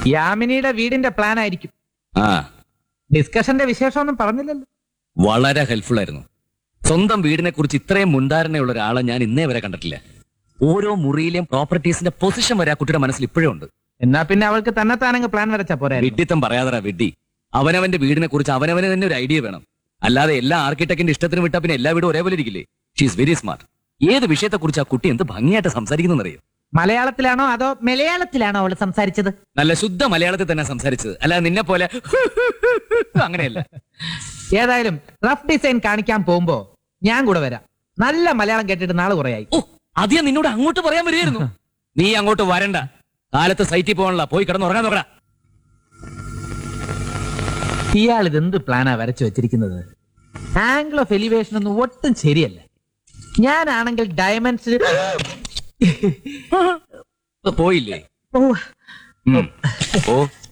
യാമിനിയുടെ വീടിന്റെ പ്ലാൻ ആയിരിക്കും ആ ഡിസ്കഷന്റെ വിശേഷമൊന്നും പറഞ്ഞില്ലല്ലോ വളരെ ഹെൽപ്ഫുൾ ആയിരുന്നു സ്വന്തം വീടിനെ കുറിച്ച് ഇത്രയും മുൻധാരണയുള്ള ഒരാളെ ഞാൻ ഇന്നേ വരെ കണ്ടിട്ടില്ല ഓരോ മുറിയിലെയും പ്രോപ്പർട്ടീസിന്റെ പൊസിഷൻ വരെ ആ കുട്ടിയുടെ മനസ്സിൽ ഇപ്പോഴും ഉണ്ട് എന്നാ പിന്നെ അവൾക്ക് തന്നെത്താനങ്ങ് പ്ലാൻ വരച്ചാ പോരാ വിഡ്ഢിത്തം പറയാതറ വിഡ്ഢി അവനവന്റെ വീടിനെ കുറിച്ച് അവനവന് തന്നെ ഒരു ഐഡിയ വേണം അല്ലാതെ എല്ലാ ആർക്കിടെക്റ്റിന്റെ ഇഷ്ടത്തിന് വിട്ടാ പിന്നെ എല്ലാ വീടും ഒരേപോലെ ഇരിക്കില്ലേ ഷീസ് വെരി സ്മാർട്ട് ഏത് വിഷയത്തെ കുറിച്ച് ആ കുട്ടി എന്ത് ഭംഗിയായിട്ട് സംസാരിക്കുന്നറിയോ മലയാളത്തിലാണോ അതോ മലയാളത്തിലാണോ അവള് സംസാരിച്ചത് നല്ല ശുദ്ധ മലയാളത്തിൽ തന്നെ സംസാരിച്ചത് അല്ലാതെ നിന്നെ പോലെ അങ്ങനെയല്ല ഏതായാലും റഫ് ഡിസൈൻ കാണിക്കാൻ പോകുമ്പോ ഞാൻ കൂടെ വരാം നല്ല മലയാളം കേട്ടിട്ട് നാളെ കുറയായി ഓ അത് ഞാൻ നിന്നോട് അങ്ങോട്ട് പറയാൻ വരികയായിരുന്നു നീ അങ്ങോട്ട് വരണ്ട കാലത്ത് സൈറ്റിൽ പോകാനുള്ള പോയി കിടന്ന് ഉറങ്ങാൻ നോക്കടാ ഇയാൾ ഇതെന്ത് പ്ലാനാ വരച്ചു വെച്ചിരിക്കുന്നത് ആംഗിൾ ഓഫ് എലിവേഷൻ ഒന്നും ഒട്ടും ശരിയല്ല ഞാനാണെങ്കിൽ ഡയമണ്ട്സ് പോയില്ലേ ഓ ഉം. ഓ